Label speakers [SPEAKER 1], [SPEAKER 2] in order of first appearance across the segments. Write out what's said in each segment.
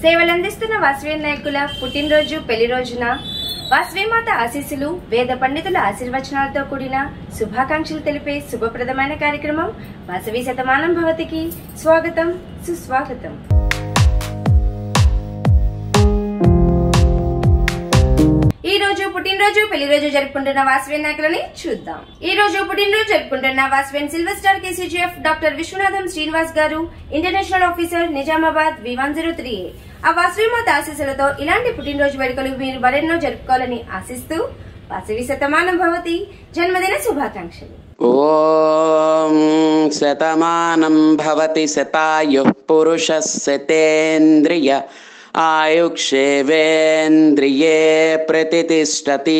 [SPEAKER 1] సేవలందిస్తున్న వాసవి నాయకుల పుట్టినరోజు పెళ్లి రోజున వాసవిమాత ఆశీస్సులు వేద పండితుల ఆశీర్వచనాలతో కూడిన శుభాకాంక్షలు తెలిపే శుభప్రదమైన కార్యక్రమం వాసవి శతమానం భవతికి స్వాగతం సుస్వాగతం ఈ రోజు పుట్టినరోజు పెళ్లి రోజు జరుపుకుంటున్న వాసవియన్ నాయకులని చూద్దాం ఈ రోజు పుట్టినరోజు జరుపుకుంటున్న Vasavian silver star KCGF doctor Viswanatham Srinivas garu international officer Nizamabad V one zero three ఆ వాసవి మాత ఆశీస్సులతో ఇలాంటి పుట్టినరోజు వేడుకలు మీరు మరెన్నో జరుపుకోవాలని ఆశిస్తూ వాసవి శతమానం భవతి జన్మదిన శుభాకాంక్షలు
[SPEAKER 2] ॐ शतमानं भवति शतायुः पुरुषः शतेन्द्रिय आयुक्षेवेन्द्रिये प्रतितिष्ठति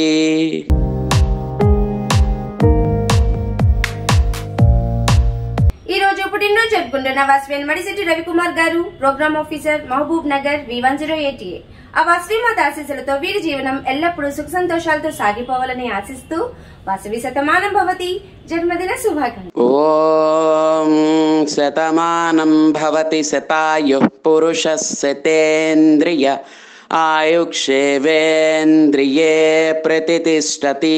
[SPEAKER 1] ఈ రోజు పుట్టినరోజు జరుపుకుంటున్న వాసవియన్ Madishetti Ravikumar garu programme officer Mahabubnagar V one zero eight A ఆ వాసవి మాత ఆశీస్సులతో వీరి జీవనం ఎల్లప్పుడూ సుఖ సంతోషాలతో సాగిపోవాలని ఆశిస్తూ వాసవి శతమానం భవతి జన్మదిన శుభాకాంక్షలు
[SPEAKER 2] ॐ शतमानं भवति शतायुः पुरुषः शतेन्द्रिय आयुक्षेवेन्द्रिये प्रतितिष्ठति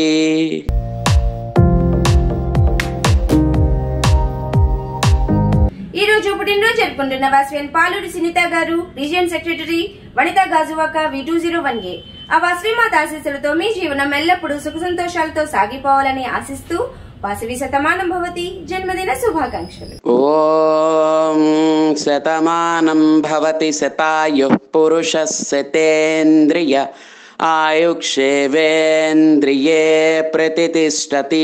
[SPEAKER 1] ఈ రోజు పుట్టినరోజు జరుపుకుంటున్న వాసవియన్ Paluri Sunitha garu region secretary Vanitha Gajuwaka V two zero one A ఆ వాసవి మాత ఆశీస్సులతో మీ జీవనం ఎల్లప్పుడూ సుఖ సంతోషాలతో సాగిపోవాలని ఆశిస్తూ వాసవి శతమానం భవతి జన్మదిన శుభాకాంక్షలు
[SPEAKER 2] ॐ शतमानं भवति शतायुः पुरुषः शतेन्द्रिय आयुक्षेवेन्द्रिये प्रतितिष्ठति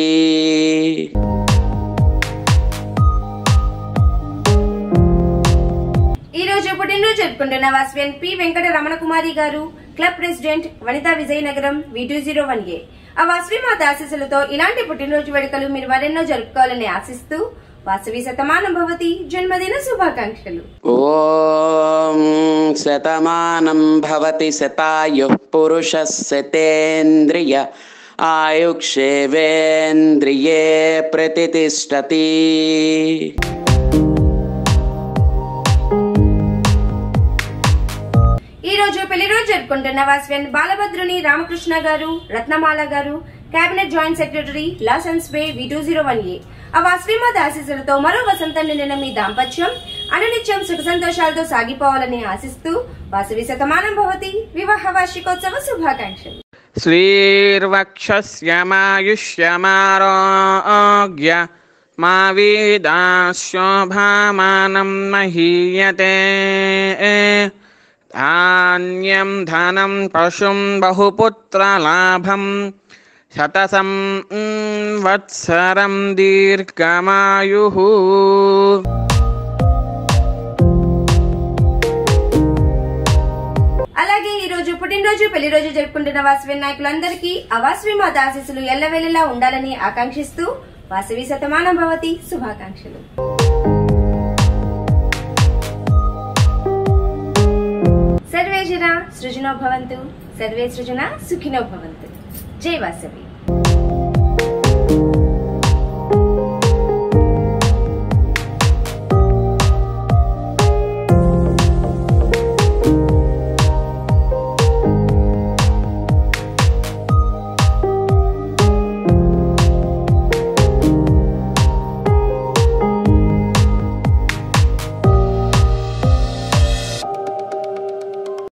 [SPEAKER 1] ఈ రోజు పుట్టినరోజు జరుపుకుంటున్న Vasavian P Venkata Ramana Kumari garu club president Vanitha Vizianagaram V two zero one A ఆ వాసవి మాత ఆశీస్సులతో ఇలాంటి పుట్టినరోజు వేడుకలు మీరు మరెన్నో జరుపుకోవాలని ఆశిస్తూ వాసవి శతమానం భవతి జన్మదిన శుభాకాంక్షలు
[SPEAKER 2] ॐ शतमानं भवति शतायुः पुरुषः शतेन्द्रिय आयुक्षेवेन्द्रिये प्रतितिष्ठति
[SPEAKER 1] ఈ రోజు పెళ్లి రోజు జరుపుకుంటున్న వాసవియన్ బాలభద్రుని Ramakrishna garu Ratnamala garu cabinet joint secretary లాసెన్స్ బే V two zero one A ఆ వాసవి మాత ఆశీస్సులతో మరో వసంతం నిండిన మీ దాంపత్యం అనునిత్యం సుఖ సంతోషాలతో సాగిపోవాలని ఆశిస్తూ వాసవి శతమానం భవతి వివాహ వార్షికోత్సవ శుభాకాంక్షలు
[SPEAKER 3] श्रीर्वक्षस्यमायुष्यमारोग्य मा वेदाशोभामानं महीयते धान्यं धनं पशुं बहुपुत्रलाभं शतसं mm, वत्सरं दीर्घमायुः
[SPEAKER 1] అలాగే ఈ రోజు పుట్టినరోజు పెళ్లి రోజు జరుపుకుంటున్న వాసవి నాయకులందరికీ ఆ వాసవి మాత ఆశీస్సులు ఎల్లవేళలా ఉండాలని ఆకాంక్షిస్తూ వాసవి శతమానం భవతి శుభాకాంక్షలు సర్వే జన సృజనో భవంతు సర్వే సృజన సుఖినో భవంతు జై వాసవి